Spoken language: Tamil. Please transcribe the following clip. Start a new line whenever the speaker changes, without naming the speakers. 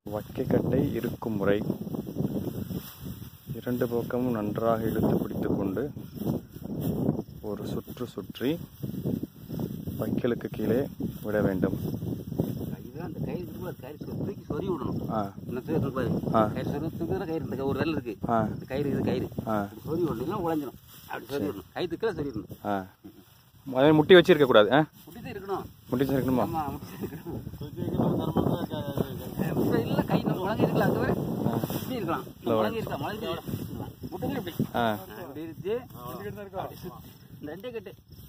வக்கைக்கட்டை இருக்கும் முறை இரண்டு பக்கமும் நன்றாக இழுத்து பிடித்துக்கொண்டு ஒரு சுற்று சுற்றி வைக்கலுக்கு கீழே விட வேண்டும்
இதுதான் அந்த கயிறு இருக்குல்ல, கயிறு சொ- தூக்கி சொறி விடணும்
ஆ
இந்த தூக்கி இருக்கு பாரு.
ஆ.
கயிறு சொறி தூக்குற கயிறு இந்த ஒரு வெள்ளம் இருக்கு
ஆ
இந்த கயிறு இது கயிறு
ஆ
இப்படி சொறி விடணும் இல்லைன்னா உழைஞ்சிடும் அப்படி சொறி விடணும் கயிறு கீழே சொறி விடணும்
ஆ அதே முட்டி வச்சிருக்க கூடாது ஆ
முட்டி தான் இருக்கணும்
முட்டி வச்சிருக்கணுமா
ஆமா முட்டி தான் இருக்கணும் இப்ப இல்ல கை நம்ம முழங்கி இருக்கலாம் அங்க பாரு இப்படி இருக்கலாம்
இல்ல,
முழங்கி இருக்கா முழங்கி முட்டி இப்படி
ஆ
இப்படி இருக்கு அப்படி சுத்தி. இந்த ரெண்டே கட்டு